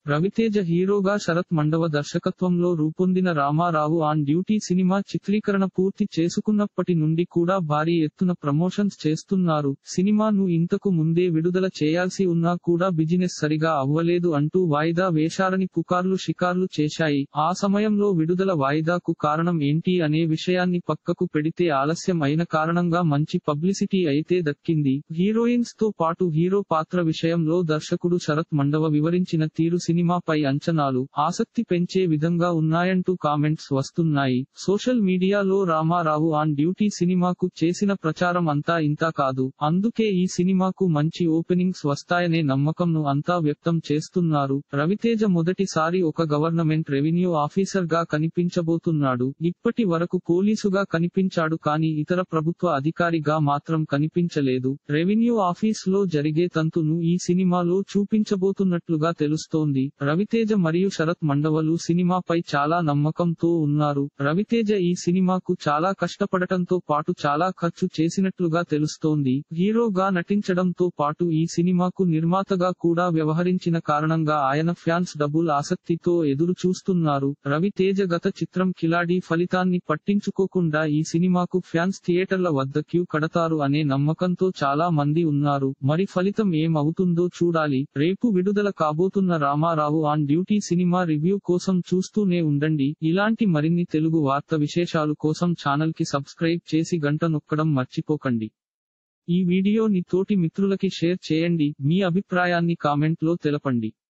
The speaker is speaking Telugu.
రవితేజ హీరోగా శరత్ మండవ దర్శకత్వంలో రూపొందిన రామారావు ఆన్ డ్యూటీ సినిమా చిత్రీకరణ పూర్తి చేసుకున్నప్పటి నుండి కూడా భారీ ఎత్తున ప్రమోషన్స్ చేస్తున్నారు సినిమాను ఇంతకు ముందే విడుదల చేయాల్సి ఉన్నా కూడా బిజినెస్ సరిగా అవ్వలేదు అంటూ వాయిదా వేశారని పుకార్లు షికార్లు చేశాయి ఆ సమయంలో విడుదల వాయిదాకు కారణం ఏంటి అనే విషయాన్ని పక్కకు పెడితే ఆలస్యం అయిన కారణంగా మంచి పబ్లిసిటీ అయితే దక్కింది హీరోయిన్స్ తో పాటు హీరో పాత్ర విషయంలో దర్శకుడు శరత్ మండవ వివరించిన తీరు సినిమాపై అంచనాలు ఆసక్తి పెంచే విధంగా ఉన్నాయంటూ కామెంట్స్ వస్తున్నాయి సోషల్ మీడియాలో రామారావు ఆన్ డ్యూటీ సినిమాకు చేసిన ప్రచారం అంతా ఇంతా కాదు అందుకే ఈ సినిమాకు మంచి ఓపెనింగ్స్ వస్తాయనే నమ్మకంను అంతా వ్యక్తం చేస్తున్నారు రవితేజ మొదటిసారి ఒక గవర్నమెంట్ రెవెన్యూ ఆఫీసర్ గా కనిపించబోతున్నాడు ఇప్పటి వరకు పోలీసుగా కనిపించాడు కానీ ఇతర ప్రభుత్వ అధికారిగా మాత్రం కనిపించలేదు రెవెన్యూ ఆఫీస్ లో జరిగే తంతును ఈ సినిమాలో చూపించబోతున్నట్లుగా తెలుస్తోంది రవితేజ మరియు శరత్ మండవలు సినిమాపై చాలా నమ్మకంతో ఉన్నారు రవితేజ ఈ సినిమాకు చాలా కష్టపడటంతో పాటు చాలా ఖర్చు చేసినట్లుగా తెలుస్తోంది హీరోగా నటించడంతో పాటు ఈ సినిమాకు నిర్మాతగా కూడా వ్యవహరించిన కారణంగా ఆయన ఫ్యాన్స్ డబుల్ ఆసక్తితో ఎదురు చూస్తున్నారు రవితేజ గత చిత్రం కిలాడి ఫలితాన్ని పట్టించుకోకుండా ఈ సినిమాకు ఫ్యాన్స్ థియేటర్ల వద్ద క్యూ కడతారు అనే నమ్మకంతో చాలా మంది ఉన్నారు మరి ఫలితం ఏం అవుతుందో చూడాలి రేపు విడుదల కాబోతున్న రామారావు ఆన్ డ్యూటీ సినిమా రివ్యూ కోసం చూస్తూనే ఉండండి ఇలాంటి మరిన్ని తెలుగు వార్త విశేషాలు కోసం ఛానల్ కి సబ్స్క్రైబ్ చేసి గంట నొక్కడం మర్చిపోకండి ఈ వీడియోని తోటి మిత్రులకి షేర్ చేయండి మీ అభిప్రాయాన్ని కామెంట్ లో తెలపండి